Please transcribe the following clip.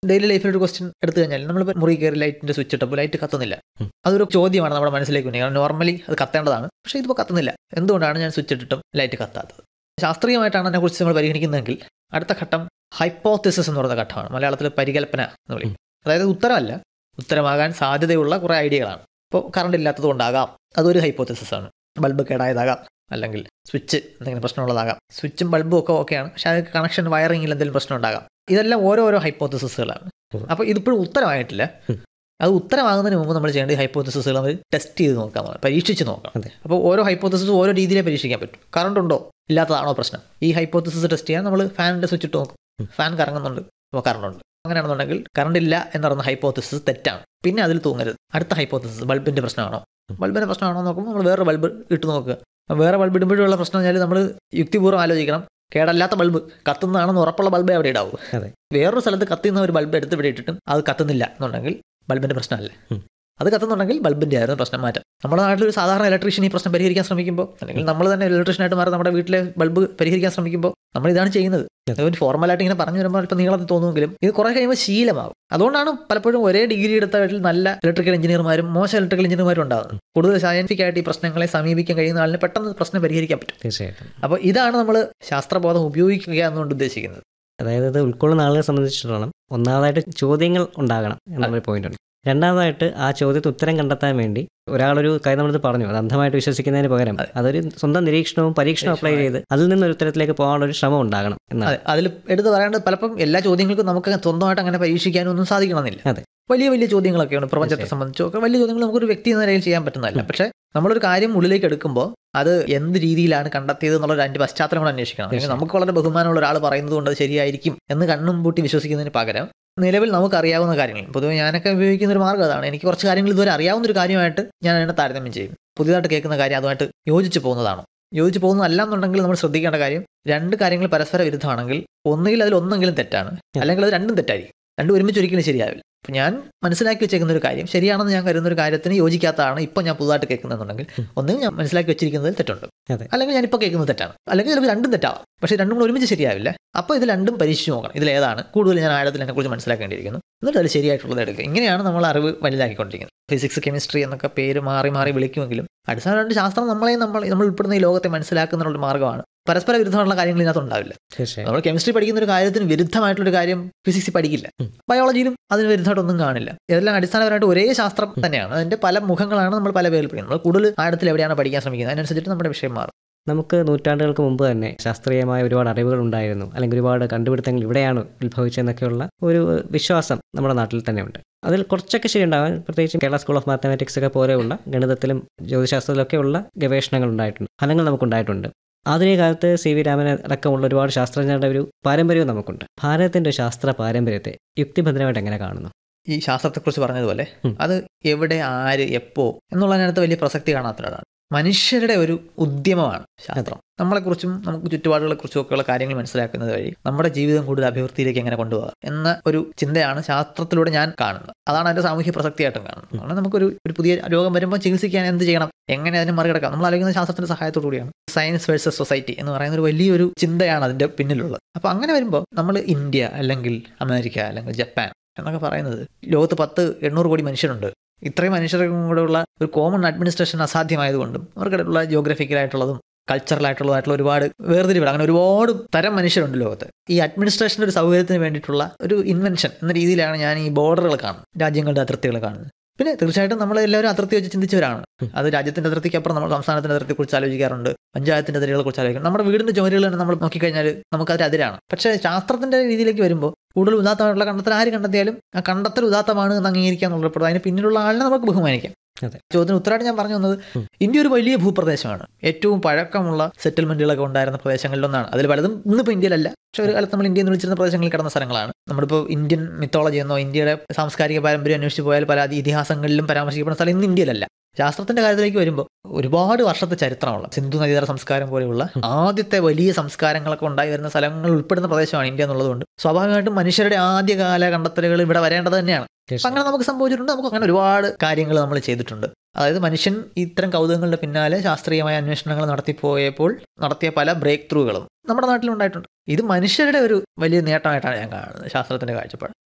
Daily ലൈഫിൽ ഒരു question എടുത്തു കഴിഞ്ഞാൽ നമ്മൾ മുറി കയറി ലൈറ്റിന്റെ സ്വിച്ച് ഇട്ടപ്പോൾ ലൈറ്റ് കത്തുന്നില്ല ഉം. അതൊരു ചോദ്യമാണ് നമ്മുടെ മനസ്സിലേക്ക് വന്നത് കാരണം നോർമലി അത് കത്തേണ്ടതാണ് പക്ഷേ ഇതിപ്പോൾ കത്തുന്നില്ല എന്തുകൊണ്ടാണ് ഞാൻ സ്വിച്ച് ഇട്ടിട്ടും ലൈറ്റ് കത്താത്തത് ശാസ്ത്രീയമായിട്ടാണ് അതിനെക്കുറിച്ച് നമ്മൾ പരിഗണിക്കുന്നതെങ്കിൽ അടുത്ത ഘട്ടം ഹൈപ്പോത്തിസിസ് എന്ന് പറയുന്ന ഘട്ടമാണ് മലയാളത്തിൽ പരികൽപ്പന എന്ന് വിളിക്കും അതായത് ഉത്തരമല്ല ഉത്തരമാകാൻ സാധ്യതയുള്ള കുറേ ഐഡിയകളാണ് ഇപ്പോൾ കറണ്ട് ഇല്ലാത്തത് കൊണ്ടാകാം അതൊരു ഹൈപ്പോത്തിസിസ് ആണ് ബൾബ് കേടായതാകാം അല്ലെങ്കിൽ സ്വിച്ച് എന്തെങ്കിലും പ്രശ്നമുള്ളതാകാം സ്വിച്ചും ബൾബും ഒക്കെ ഓക്കെയാണ് പക്ഷേ അത് കണക്ഷൻ വയറിങ്ങിൽ എന്തെങ്കിലും പ്രശ്നം ഉണ്ടാകാം ഇതെല്ലാം ഓരോരോ ഹൈപ്പോത്തിസിസുകളാണ് ഉം. അപ്പോൾ ഇതിപ്പോഴും ഉത്തരമായിട്ടില്ല ഉം. അത് ഉത്തരമാകുന്നതിന് മുമ്പ് നമ്മൾ ചെയ്യേണ്ട ഹൈപ്പോത്തിസിസുകൾ നമ്മൾ ടെസ്റ്റ് ചെയ്ത് നോക്കാം നമ്മൾ പരീക്ഷിച്ച് നോക്കാം അതെ. അപ്പോൾ ഓരോ ഹൈപ്പോത്തിസിസും ഓരോ രീതിയിലേ പരീക്ഷിക്കാൻ പറ്റും കറണ്ട് ഉണ്ടോ ഇല്ലാത്തതാണോ പ്രശ്നം ഈ ഹൈപ്പോത്തിസിസ് ടെസ്റ്റ് ചെയ്യാൻ നമ്മൾ ഫാനിൻ്റെ സ്വിച്ച് ഇട്ട് നോക്കും ഉം. ഫാൻ കറങ്ങുന്നുണ്ട് അപ്പോൾ കറണ്ട് ഉണ്ട് അങ്ങനെയാണെന്നുണ്ടെങ്കിൽ കറണ്ട് ഇല്ല എന്ന് പറയുന്ന ഹൈപ്പോത്തിസിസ് തെറ്റാണ് പിന്നെ അതിൽ തൂങ്ങരുത് അടുത്ത ഹൈപ്പോത്തിസിസ് ബൾബിൻ്റെ പ്രശ്നമാണോ ബൾബിൻ്റെ പ്രശ്നമാണോ എന്ന് നോക്കുമ്പോൾ നമ്മൾ വേറെ ബൾബ് ഇട്ട് നോക്കുക അപ്പോൾ വേറെ ബൾബ് ഇടുമ്പോഴുള്ള പ്രശ്നം വെച്ചാൽ നമ്മൾ യുക്തിപൂർവ്വം ആലോചിക്കണം കേടല്ലാത്ത ബൾബ് കത്തുന്നതാണെന്ന് ഉറപ്പുള്ള ബൾബേ അവിടെ ഇടാവൂ അതെ. വേറൊരു സ്ഥലത്ത് കത്തുന്ന ഒരു ബൾബ് എടുത്ത് ഇവിടെ ഇട്ടിട്ടും അത് കത്തുന്നില്ല എന്നുണ്ടെങ്കിൽ ബൾബിന്റെ പ്രശ്നമല്ല ഉം. അത് കത്തുന്നുണ്ടെങ്കിൽ ബൾബിന്റെ ആയിരുന്നു പ്രശ്നം മാറ്റാം നമ്മുടെ നാട്ടിൽ ഒരു സാധാരണ ഇലക്ട്രീഷ്യൻ ഈ പ്രശ്നം പരിഹരിക്കാൻ ശ്രമിക്കുമ്പോൾ അല്ലെങ്കിൽ നമ്മൾ തന്നെ ഇലക്ട്രീഷ്യനായിട്ട് മാറി നമ്മുടെ വീട്ടിലെ ബൾബ് പരിഹരിക്കാൻ ശ്രമിക്കുമ്പോൾ നമ്മൾ ഇതാണ് ചെയ്യുന്നത് അതെ. ഒരു ഫോർമലായിട്ട് ഇങ്ങനെ പറഞ്ഞു വരുമ്പോൾ അല്പം നീളത്തിൽ തോന്നുമെങ്കിലും ഇത് കുറെ കഴിയുമ്പോൾ ശീലമാകും അതുകൊണ്ടാണ് പലപ്പോഴും ഒരേ ഡിഗ്രി എടുത്ത വീട്ടിൽ നല്ല ഇലക്ട്രിക്കൽ എഞ്ചിനീയർമാരും മോശം ഇലക്ട്രിക്കൽ എഞ്ചിനീയർമാരും ഉണ്ടാകുന്നത് കൂടുതൽ സയന്റിഫിക് ആയിട്ട് ഈ പ്രശ്നങ്ങളെ സമീപിക്കാൻ കഴിയുന്ന ആളിന് പെട്ടെന്ന് പ്രശ്നം പരിഹരിക്കാൻ പറ്റും തീർച്ചയായിട്ടും അപ്പോൾ ഇതാണ് നമ്മൾ ശാസ്ത്രബോധം ഉപയോഗിക്കുക എന്നുകൊണ്ട് ഉദ്ദേശിക്കുന്നത് അതായത് ഇത് ഉൾക്കൊള്ളുന്ന ആളുകളെ സംബന്ധിച്ചിടത്തോളം ഒന്നാമതായിട്ട് ചോദ്യങ്ങൾ ഉണ്ടാകണം എന്നൊരു പോയിന്റ് ഉണ്ട് രണ്ടാമതായിട്ട് ആ ചോദ്യത്തിന് ഉത്തരം കണ്ടെത്താൻ വേണ്ടി ഒരാളൊരു കാര്യം നമ്മളത് പറഞ്ഞു അത് അന്ധമായിട്ട് വിശ്വസിക്കുന്നതിന് പകരം അതെ. അതൊരു സ്വന്തം നിരീക്ഷണവും പരീക്ഷണവും അപ്ലൈ ചെയ്ത് അതിൽ നിന്ന് ഒരു ഉത്തരത്തിലേക്ക് പോകാനുള്ള ഒരു ശ്രമം ഉണ്ടാകണം എന്നാണ് അതെ അതിൽ എടുത്ത് പറയേണ്ടത് പലപ്പം എല്ലാ ചോദ്യങ്ങൾക്കും നമുക്ക് സ്വന്തമായിട്ട് അങ്ങനെ പരീക്ഷിക്കാനൊന്നും സാധിക്കണമെന്നില്ല അതെ. വലിയ വലിയ ചോദ്യങ്ങളൊക്കെയാണ് പ്രപഞ്ചത്തെ തീർച്ചയായും. സംബന്ധിച്ചോ ഒക്കെ വലിയ ചോദ്യങ്ങൾ നമുക്കൊരു വ്യക്തി എന്ന നിലയിൽ ചെയ്യാൻ പറ്റുന്നതല്ല പക്ഷേ നമ്മളൊരു കാര്യം ഉള്ളിലേക്ക് എടുക്കുമ്പോൾ അത് എന്ത് രീതിയിലാണ് കണ്ടെത്തിയത് എന്നുള്ള അതിന്റെ പശ്ചാത്തലം കൂടെ അന്വേഷിക്കണം അല്ലെങ്കിൽ തീർച്ചയായും. നമുക്ക് വളരെ ബഹുമാനമുള്ള ഒരാൾ പറയുന്നത് കൊണ്ട് അത് ശരിയായിരിക്കും എന്ന് കണ്ണും പൂട്ടി വിശ്വസിക്കുന്നതിന് പകരം നിലവിൽ നമുക്ക് അറിയാവുന്ന കാര്യങ്ങൾ പൊതുവെ ഞാനൊക്കെ ഉപയോഗിക്കുന്ന ഒരു മാർഗ്ഗം അതാണ് എനിക്ക് കുറച്ച് കാര്യങ്ങൾ ഇതുവരെ അറിയാവുന്ന ഒരു കാര്യമായിട്ട് ഞാൻ അതിനെ താരതമ്യം ചെയ്യും പുതിയതായിട്ട് കേൾക്കുന്ന കാര്യം അതുമായിട്ട് യോജിച്ച് പോകുന്നതാണോ യോജിച്ച് പോകുന്നതല്ല എന്നുണ്ടെങ്കിൽ നമ്മൾ ശ്രദ്ധിക്കേണ്ട കാര്യം രണ്ട് കാര്യങ്ങൾ പരസ്പര വിരുദ്ധമാണെങ്കിൽ ഒന്നുകിൽ അതിൽ ഒന്നെങ്കിലും തെറ്റാണ് അല്ലെങ്കിൽ അത് രണ്ടും തെറ്റായിരിക്കും രണ്ടും ഒരുമിച്ച് ഒരിക്കലും ശരിയാവില്ല അപ്പം ഞാൻ മനസ്സിലാക്കി വെച്ചേക്കുന്ന ഒരു കാര്യം ശരിയാണെന്ന് ഞാൻ കരുതുന്ന ഒരു കാര്യത്തിന് യോജിക്കാത്തതാണ് ഇപ്പം ഞാൻ പുതുതായിട്ട് കേൾക്കുന്നതെന്നുണ്ടെങ്കിൽ ഒന്നുകിൽ ഞാൻ മനസ്സിലാക്കി വെച്ചിരിക്കുന്നതിൽ തെറ്റുണ്ട് അതെ. അല്ലെങ്കിൽ ഞാനിപ്പോൾ കേൾക്കുന്നത് തെറ്റാണ് അല്ലെങ്കിൽ ചിലപ്പോൾ രണ്ടും തെറ്റാവാം പക്ഷേ രണ്ടും കൂടെ ഒരുമിച്ച് ശരിയാവില്ല അപ്പോൾ ഇത് രണ്ടും പരീക്ഷിച്ച് നോക്കണം ഇതിൽ ഏതാണ് കൂടുതൽ ഞാൻ ആഴത്തിൽ അതിനെക്കുറിച്ച് മനസ്സിലാക്കേണ്ടിയിരിക്കുന്നു എന്നിട്ട് അത് ശരിയായിട്ടുള്ളത് എടുക്കുക ഇങ്ങനെയാണ് നമ്മൾ അറിവ് വലുതാക്കിക്കൊണ്ടിരിക്കുന്നത് ഫിസിക്സ് കെമിസ്ട്രി എന്നൊക്കെ പേര് മാറി മാറി വിളിക്കുമെങ്കിലും അടിസ്ഥാനമായിട്ട് ശാസ്ത്രം നമ്മളെ നമ്മൾ നമ്മൾ ഉൾപ്പെടുന്ന ഈ ലോകത്തെ മനസ്സിലാക്കുന്ന ഒരു മാർഗ്ഗമാണ് പരസ്പര വിരുദ്ധമുള്ള കാര്യങ്ങൾ ഇതിനകത്ത് ഉണ്ടാവില്ല തീർച്ചയായും നമ്മൾ കെമിസ്ട്രി പഠിക്കുന്ന ഒരു കാര്യത്തിന് വിരുദ്ധമായിട്ടുള്ള ഒരു കാര്യം ഫിസിക്സിൽ പഠിക്കില്ല ഉം. ബയോളജിയിലും അതിന് വിരുദ്ധമായിട്ടൊന്നും കാണില്ല ഇതെല്ലാം അടിസ്ഥാനപരമായിട്ട് ഒരേ ശാസ്ത്രം തന്നെയാണ് അതിന്റെ പല മുഖങ്ങളാണ് നമ്മൾ പല പേരിൽ പഠിക്കുന്നത് നമ്മൾ കൂടുതൽ ആഴത്തിൽ എവിടെയാണ് പഠിക്കാൻ ശ്രമിക്കുന്നത് അതിനനുസരിച്ചിട്ട് നമ്മുടെ വിഷയം മാറും നമുക്ക് നൂറ്റാണ്ടുകൾക്ക് മുമ്പ് തന്നെ ശാസ്ത്രീയമായ ഒരുപാട് അറിവുകൾ ഉണ്ടായിരുന്നു അല്ലെങ്കിൽ ഒരുപാട് കണ്ടുപിടുത്തങ്ങൾ ഇവിടെയാണ് ഉത്ഭവിച്ചതെന്നൊക്കെയുള്ള ഒരു വിശ്വാസം നമ്മുടെ നാട്ടിൽ തന്നെ ഉണ്ട് അതിൽ കുറച്ചൊക്കെ ശരിയുണ്ടാകാൻ പ്രത്യേകിച്ച് കേരള സ്കൂൾ ഓഫ് മാത്തമാറ്റിക്സ് ഒക്കെ പോലെയുള്ള ഗണിതത്തിലും ജ്യോതിശാസ്ത്രത്തിലൊക്കെയുള്ള ഗവേഷണങ്ങൾ ഉണ്ടായിട്ടുണ്ട് ഫലങ്ങൾ നമുക്കുണ്ടായിട്ടുണ്ട് ആധുനിക കാലത്ത് സി വി രാമൻ അടക്കമുള്ള ഒരുപാട് ശാസ്ത്രജ്ഞരുടെ ഒരു പാരമ്പര്യവും നമുക്കുണ്ട് ഭാരതത്തിന്റെ ഒരു ശാസ്ത്ര പാരമ്പര്യത്തെ യുക്തിഭദ്രമായിട്ട് എങ്ങനെ കാണുന്നു ഈ ശാസ്ത്രത്തെക്കുറിച്ച് പറഞ്ഞതുപോലെ ഉം. അത് എവിടെ ആര് എപ്പോ എന്നുള്ളതിനകത്ത് വലിയ പ്രസക്തി കാണാത്തൊരാളാണ് മനുഷ്യരുടെ ഒരു ഉദ്യമമാണ് ശാസ്ത്രം നമ്മളെക്കുറിച്ചും നമുക്ക് ചുറ്റുപാടുകളെക്കുറിച്ചും ഒക്കെയുള്ള കാര്യങ്ങൾ മനസ്സിലാക്കുന്നത് വഴി നമ്മുടെ ജീവിതം കൂടുതൽ അഭിവൃദ്ധിയിലേക്ക് എങ്ങനെ കൊണ്ടുപോകാം എന്ന ഒരു ചിന്തയാണ് ശാസ്ത്രത്തിലൂടെ ഞാൻ കാണുന്നത് അതാണ് അതിന്റെ സാമൂഹ്യ പ്രസക്തിയായിട്ടും കാണുന്നത് കാരണം നമുക്കൊരു ഒരു പുതിയ രോഗം വരുമ്പോൾ ചികിത്സിക്കാൻ എന്ത് ചെയ്യണം എങ്ങനെ അതിനെ മറികടക്കാം നമ്മൾ ആലോചിക്കുന്ന ശാസ്ത്രത്തിന്റെ സഹായത്തോടു കൂടിയാണ് സയൻസ് വേഴ്സസ് സൊസൈറ്റി എന്ന് പറയുന്ന ഒരു വലിയൊരു ചിന്തയാണ് അതിന്റെ പിന്നിലുള്ളത് അപ്പോൾ അങ്ങനെ വരുമ്പോൾ നമ്മൾ ഇന്ത്യ അല്ലെങ്കിൽ അമേരിക്ക അല്ലെങ്കിൽ ജപ്പാൻ എന്നൊക്കെ പറയുന്നത് ലോകത്ത് പത്ത് എണ്ണൂറ് കോടി മനുഷ്യരുണ്ട് ഇത്രയും മനുഷ്യർക്കും കൂടെ ഉള്ള ഒരു കോമൺ അഡ്മിനിസ്ട്രേഷൻ അസാധ്യമായതുകൊണ്ടും അവർക്കിടയിലുള്ള ജോഗ്രഫിക്കലായിട്ടുള്ളതും കൾച്ചറലായിട്ടുള്ളതായിട്ടുള്ള ഒരുപാട് വേർതിരിവുകൾ അങ്ങനെ ഒരുപാട് തരം മനുഷ്യരുണ്ട് ലോകത്ത് ഈ അഡ്മിനിസ്ട്രേഷൻ്റെ ഒരു സൗകര്യത്തിന് വേണ്ടിയിട്ടുള്ള ഒരു ഇൻവെൻഷൻ എന്ന രീതിയിലാണ് ഞാൻ ഈ ബോർഡറുകൾ കാണുന്നത് രാജ്യങ്ങളുടെ അതിർത്തികൾ കാണുന്നത് പിന്നെ തീർച്ചയായിട്ടും നമ്മൾ എല്ലാവരും അതിർത്തി വെച്ച് ചിന്തിച്ചവരാണ് അത് രാജ്യത്തിന്റെ അതിർത്തിക്കപ്പുറം നമ്മൾ സംസ്ഥാനത്തിന്റെ അതിർത്തിയെ കുറിച്ച് ആലോചിക്കാറുണ്ട് പഞ്ചായത്തിന്റെ അതിരുകളെ കുറിച്ച് ആലോചിക്കും നമ്മുടെ വീടിന്റെ ചുമരുകൾ തന്നെ നമ്മൾ നോക്കിക്കഴിഞ്ഞാൽ നമുക്ക് അതിന് അതിരാണ് പക്ഷേ ശാസ്ത്രത്തിന്റെ രീതിയിലേക്ക് വരുമ്പോൾ കൂടുതൽ ഉദാത്തമായിട്ടുള്ള കണ്ടെത്തൽ ആര് കണ്ടെത്തിയാലും ആ കണ്ടെത്തൽ ഉദാത്തമാണ് എന്ന് അംഗീകരിക്കാൻ എന്നുള്ളപ്പോൾ അതിന് പിന്നിലുള്ള ആളിനെ നമുക്ക് ബഹുമാനിക്കാം അതെ. ചോദ്യത്തിന് ഉത്തരമായിട്ട് ഞാൻ പറഞ്ഞു വന്നത് ഉം. ഇന്ത്യ ഒരു വലിയ ഭൂപ്രദേശമാണ് ഏറ്റവും പഴക്കമുള്ള സെറ്റിൽമെന്റുകളൊക്കെ ഉണ്ടായിരുന്ന പ്രദേശങ്ങളിലൊന്നാണ് അതിൽ പലതും ഇന്നിപ്പോൾ ഇന്ത്യയിലല്ല പക്ഷേ ഒരു കാലത്ത് നമ്മൾ ഇന്ത്യ എന്ന് വിളിച്ചിരുന്ന പ്രദേശങ്ങളിൽ കിടന്ന സ്ഥലങ്ങളാണ് നമ്മളിപ്പോൾ ഇന്ത്യൻ മിത്തോളജി എന്നോ ഇന്ത്യയുടെ സാംസ്കാരിക പാരമ്പര്യം അന്വേഷിച്ച് പോയാൽ പല ഇതിഹാസങ്ങളിലും പരാമർശിക്കപ്പെടുന്ന സ്ഥലം ഇന്ന് ഇന്ത്യയിലല്ല ശാസ്ത്രത്തിന്റെ കാര്യത്തിലേക്ക് വരുമ്പോൾ ഒരുപാട് വർഷത്തെ ചരിത്രമുള്ള സിന്ധു നദീതര സംസ്കാരം പോലെയുള്ള ആദ്യത്തെ വലിയ സംസ്കാരങ്ങളൊക്കെ ഉണ്ടായി വരുന്ന സ്ഥലങ്ങൾ ഉൾപ്പെടുന്ന പ്രദേശമാണ് ഇന്ത്യ എന്നുള്ളതുകൊണ്ട് സ്വാഭാവികമായിട്ടും മനുഷ്യരുടെ ആദ്യകാല കണ്ടത്തലുകൾ ഇവിടെ വരേണ്ടത് തന്നെയാണ് അപ്പൊ അങ്ങനെ നമുക്ക് സംഭവിച്ചിട്ടുണ്ട് നമുക്ക് അങ്ങനെ ഒരുപാട് കാര്യങ്ങൾ നമ്മൾ ചെയ്തിട്ടുണ്ട് അതായത് മനുഷ്യൻ ഇത്തരം കൗതുകങ്ങളുടെ പിന്നാലെ ശാസ്ത്രീയമായ അന്വേഷണങ്ങൾ നടത്തിപ്പോയപ്പോൾ നടത്തിയ പല ബ്രേക്ക് ത്രൂകളും നമ്മുടെ നാട്ടിലുണ്ടായിട്ടുണ്ട് ഇത് മനുഷ്യരുടെ ഒരു വലിയ നേട്ടമായിട്ടാണ് ഞാൻ കാണുന്നത് ശാസ്ത്രത്തിന്റെ കാഴ്ചപ്പാട്